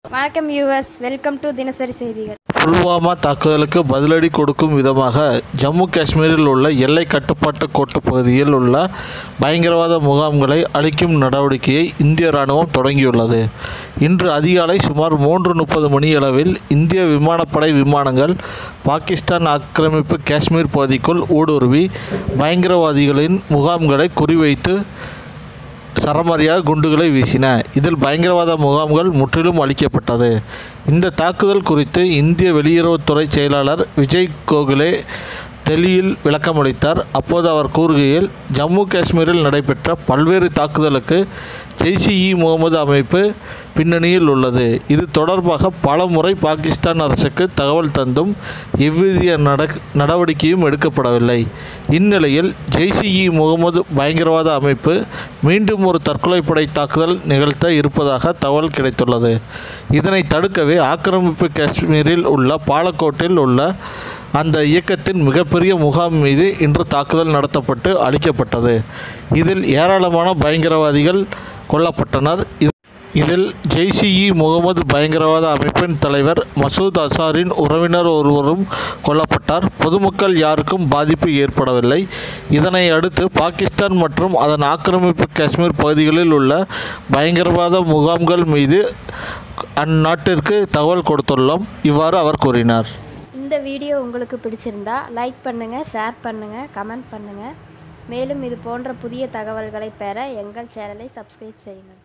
வணக்கம் US welcome to தினசரி செய்திகள் புல்வாமா தாக்குதலுக்கு பதிலடி கொடுக்கும் விதமாக ஜம்மு காஷ்மீரில் உள்ள எல்லை கட்டுப்பாட்டு கோட்டு பகுதியில் உள்ள பயங்கரவாத முகாம்களை அழிக்கும் நடவடிக்கையை இந்திய ராணுவம் தொடங்கியுள்ளது இன்று அதிகாலை சுமார் மூன்று முப்பது மணியளவில் இந்திய விமானப்படை விமானங்கள் பாகிஸ்தான் ஆக்கிரமிப்பு காஷ்மீர் பகுதிக்குள் ஊடுருவி பயங்கரவாதிகளின் முகாம்களை குறிவைத்து சரமாரியாக குண்டுகளை வீசின இதில் பயங்கரவாத முகாம்கள் முற்றிலும் அழிக்கப்பட்டது இந்த தாக்குதல் குறித்து இந்திய வெளியுறவுத்துறை செயலாளர் விஜய் கோகலே டெல்லியில் விளக்கமளித்தார் அப்போது அவர் கூறுகையில் ஜம்மு காஷ்மீரில் நடைபெற்ற பல்வேறு தாக்குதலுக்கு ஜெய்ஷ் இ முகமது அமைப்பு பின்னணியில் உள்ளது இது தொடர்பாக பல முறை பாகிஸ்தான் அரசுக்கு தகவல் தந்தும் எவ்வித நட நடவடிக்கையும் எடுக்கப்படவில்லை இந்நிலையில் ஜெய்ஷ் இ முகமது பயங்கரவாத அமைப்பு மீண்டும் ஒரு தற்கொலைப்படை தாக்குதல் நிகழ்த்த இருப்பதாக தகவல் கிடைத்துள்ளது இதனை தடுக்கவே ஆக்கிரமிப்பு காஷ்மீரில் உள்ள பாலக்கோட்டில் உள்ள அந்த இயக்கத்தின் மிகப்பெரிய முகாம் மீது இன்று தாக்குதல் நடத்தப்பட்டு அழிக்கப்பட்டது இதில் ஏராளமான பயங்கரவாதிகள் கொல்லப்பட்டனர் இது- இதில் ஜெய்ஷ் இ முகமது பயங்கரவாத அமைப்பின் தலைவர் மசூத் அசாரின் உறவினர் ஒருவரும் கொல்லப்பட்டார் பொதுமக்கள் யாருக்கும் பாதிப்பு ஏற்படவில்லை இதனை அடுத்து பாகிஸ்தான் மற்றும் அதன் ஆக்கிரமிப்பு காஷ்மீர் பகுதிகளில் உள்ள பயங்கரவாத முகாம்கள் மீது அந்நாட்டிற்கு தகவல் கொடுத்துள்ளோம் இவ்வாறு அவர் கூறினார் இந்த வீடியோ உங்களுக்கு பிடிச்சிருந்தா லைக் பண்ணுங்கள் ஷேர் பண்ணுங்கள் கமெண்ட் பண்ணுங்கள் மேலும் இது போன்ற புதிய தகவல்களை பெற எங்கள் சேனலை சப்ஸ்கிரைப் செய்யுங்கள்